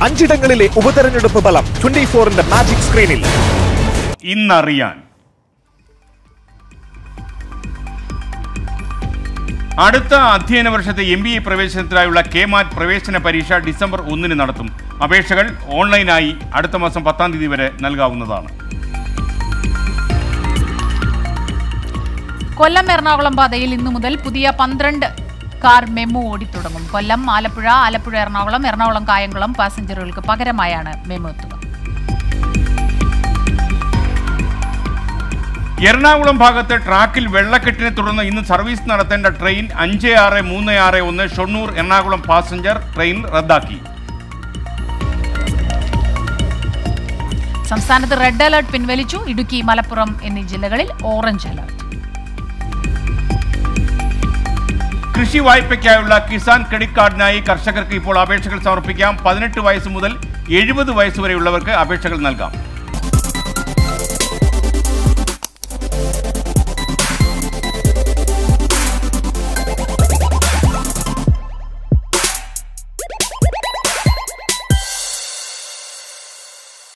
അഞ്ചിടങ്ങളിലെ ഉപതെരഞ്ഞെടുപ്പ് ഫലം ട്വന്റി ഫോറിന്റെ മാജിക് സ്ക്രീനിൽ ഇന്നറിയാൻ അടുത്ത അധ്യയന വർഷത്തെ എം ബി എ പ്രവേശനത്തിനായുള്ള കെ മാറ്റ് പ്രവേശന പരീക്ഷ ഡിസംബർ ഒന്നിന് നടത്തും അപേക്ഷകൾ ഓൺലൈനായി അടുത്ത മാസം പത്താം തീയതി വരെ നൽകാവുന്നതാണ് കൊല്ലം എറണാകുളം പാതയിൽ ഇന്നു മുതൽ പുതിയ പന്ത്രണ്ട് കാർ മെമു ഓടിത്തുടങ്ങും കൊല്ലം ആലപ്പുഴ ആലപ്പുഴ എറണാകുളം എറണാകുളം കായംകുളം പാസഞ്ചറുകൾക്ക് പകരമായാണ് മെമു എത്തുക എറണാകുളം ഭാഗത്ത് ട്രാക്കിൽ വെള്ളക്കെട്ടിനെ തുടർന്ന് ഇന്ന് സർവീസ് നടത്തേണ്ട ട്രെയിൻ അഞ്ച് ആറ് മൂന്ന് ആറ് ഒന്ന് ഷൊണ്ണൂർ എറണാകുളം പാസഞ്ചർ ട്രെയിൻ റദ്ദാക്കി സംസ്ഥാനത്ത് റെഡ് അലർട്ട് പിൻവലിച്ചു ഇടുക്കി മലപ്പുറം എന്നീ ജില്ലകളിൽ ഓറഞ്ച് അലർട്ട് കൃഷി വായ്പയ്ക്കായുള്ള കിസാൻ ക്രെഡിറ്റ് കാർഡിനായി കർഷകർക്ക് ഇപ്പോൾ അപേക്ഷകൾ സമർപ്പിക്കാം പതിനെട്ട് വയസ്സ് മുതൽ എഴുപത് വയസ്സ് വരെയുള്ളവർക്ക് അപേക്ഷകൾ നൽകാം